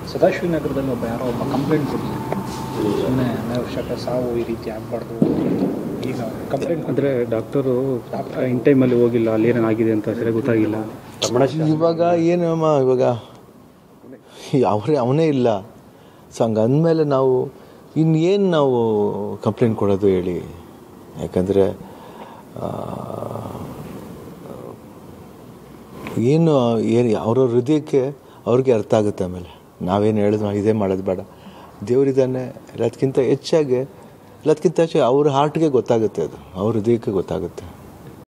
ಸದಾಶಿವನಗರದಲ್ಲಿ ಒಬ್ಬ ಯಾರೋ ಒಬ್ಬ ಕಂಪ್ಲೇಂಟ್ ಕೊಟ್ಟಿದ್ದಾರೆ ಸುಮ್ಮನೆ ಅನಾವಶ್ಯಕ ಸಾವು ಈ ರೀತಿ ಆಗಬಾರ್ದು ಈಗ ಕಂಪ್ಲೇಂಟ್ ಅಂದರೆ ಡಾಕ್ಟರು ಇನ್ ಟೈಮಲ್ಲಿ ಹೋಗಿಲ್ಲ ಅಲ್ಲಿ ಏನೇನಾಗಿದೆ ಅಂತ ಸರಿಯಾಗಿ ಗೊತ್ತಾಗಿಲ್ಲ ಇವಾಗ ಏನಮ್ಮ ಇವಾಗ ಅವರೇ ಅವನೇ ಇಲ್ಲ ಸೊ ಹಂಗೆ ಅಂದಮೇಲೆ ನಾವು ಇನ್ನೇನು ನಾವು ಕಂಪ್ಲೇಂಟ್ ಕೊಡೋದು ಹೇಳಿ ಯಾಕಂದರೆ ಏನು ಏನು ಅವ್ರವ್ರ ಹೃದಯಕ್ಕೆ ಅವ್ರಿಗೆ ಅರ್ಥ ಆಗುತ್ತೆ ಆಮೇಲೆ ನಾವೇನು ಹೇಳಿದ್ರು ನಾವು ಇದೇ ಮಾಡೋದು ಬೇಡ ದೇವರಿದ್ದಾನೆ ಎಲ್ಲದಕ್ಕಿಂತ ಹೆಚ್ಚಾಗಿ ಎಲ್ಲದಕ್ಕಿಂತ ಹೆಚ್ಚಾಗಿ ಅವ್ರ ಹಾರ್ಟ್ಗೆ ಗೊತ್ತಾಗುತ್ತೆ ಅದು ಅವ್ರ ಹೃದಯಕ್ಕೆ ಗೊತ್ತಾಗುತ್ತೆ